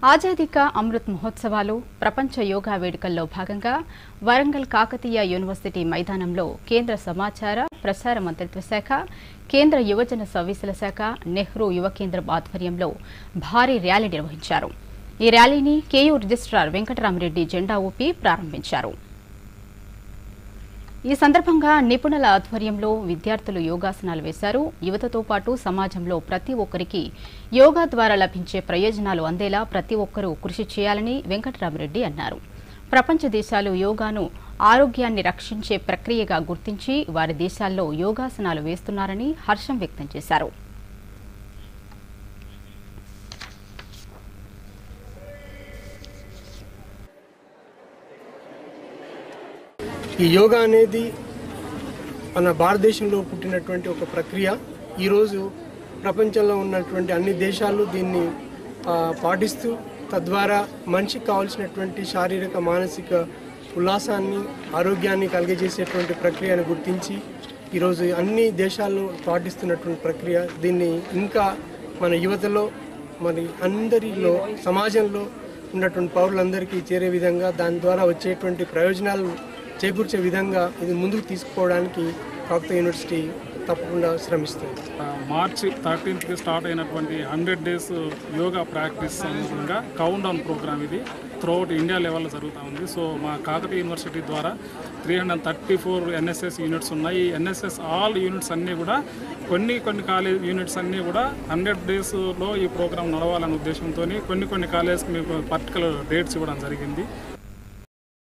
ఆజాదీ కా అమృత్ మహోత్సవాలు ప్రపంచ యోగా వేడుకల్లో భాగంగా వరంగల్ కాకతీయ యూనివర్సిటీ మైదానంలో కేంద్ర సమాచార ప్రసార మంత్రిత్వ శాఖ కేంద్ర యువజన సర్వీసుల శాఖ నెహ్రూ యువ కేంద్రం ఆధ్వర్యంలో భారీ ర్యాలీ నిర్వహించారు ఈ ర్యాలీని కేయూ రిజిస్ట్రార్ వెంకటరామరెడ్డి జెండా ఊపి ప్రారంభించారు ఈ సందర్భంగా నిపుణుల ఆధ్వర్యంలో విద్యార్థులు యోగాసనాలు వేశారు యువతతో పాటు సమాజంలో ప్రతి ఒక్కరికి యోగా ద్వారా లభించే ప్రయోజనాలు అందేలా ప్రతి ఒక్కరూ కృషి చేయాలని వెంకటరామరెడ్డి అన్నారు ప్రపంచ దేశాలు యోగాను ఆరోగ్యాన్ని రక్షించే ప్రక్రియగా గుర్తించి వారి దేశాల్లో యోగాసనాలు వేస్తున్నారని హర్షం వ్యక్తం చేశారు ఈ యోగా అనేది మన భారతదేశంలో పుట్టినటువంటి ఒక ప్రక్రియ ఈరోజు ప్రపంచంలో ఉన్నటువంటి అన్ని దేశాలు దీన్ని ఆ, పాటిస్తూ తద్వారా మనిషికి కావాల్సినటువంటి శారీరక మానసిక ఉల్లాసాన్ని ఆరోగ్యాన్ని కలిగజేసేటువంటి ప్రక్రియను గుర్తించి ఈరోజు అన్ని దేశాల్లో పాటిస్తున్నటువంటి ప్రక్రియ దీన్ని ఇంకా మన యువతలో మరి అందరిలో సమాజంలో ఉన్నటువంటి పౌరులందరికీ చేరే విధంగా దాని ద్వారా వచ్చేటువంటి ప్రయోజనాలు చేకూర్చే విధంగా ఇది ముందుకు తీసుకుపోవడానికి కాకతీయ యూనివర్సిటీ తప్పకుండా శ్రమిస్తుంది మార్చి థర్టీన్త్కి స్టార్ట్ అయినటువంటి హండ్రెడ్ డేస్ యోగా ప్రాక్టీస్ సందర్భంగా కౌంట్ డౌన్ ప్రోగ్రామ్ ఇది త్రూఅవుట్ ఇండియా లెవెల్లో జరుగుతూ ఉంది సో మా కాకతీయ యూనివర్సిటీ ద్వారా three hundred thirty four NSS units ఉన్నాయి ఈ ఎన్ఎస్ఎస్ ఆల్ యూనిట్స్ అన్నీ కూడా కొన్ని కొన్ని కాలేజ్ యూనిట్స్ అన్నీ కూడా హండ్రెడ్ డేస్లో ఈ ప్రోగ్రామ్ నడవాలనే ఉద్దేశంతో కొన్ని కొన్ని కాలేజ్కి మీకు పర్టికులర్ డేట్స్ ఇవ్వడం జరిగింది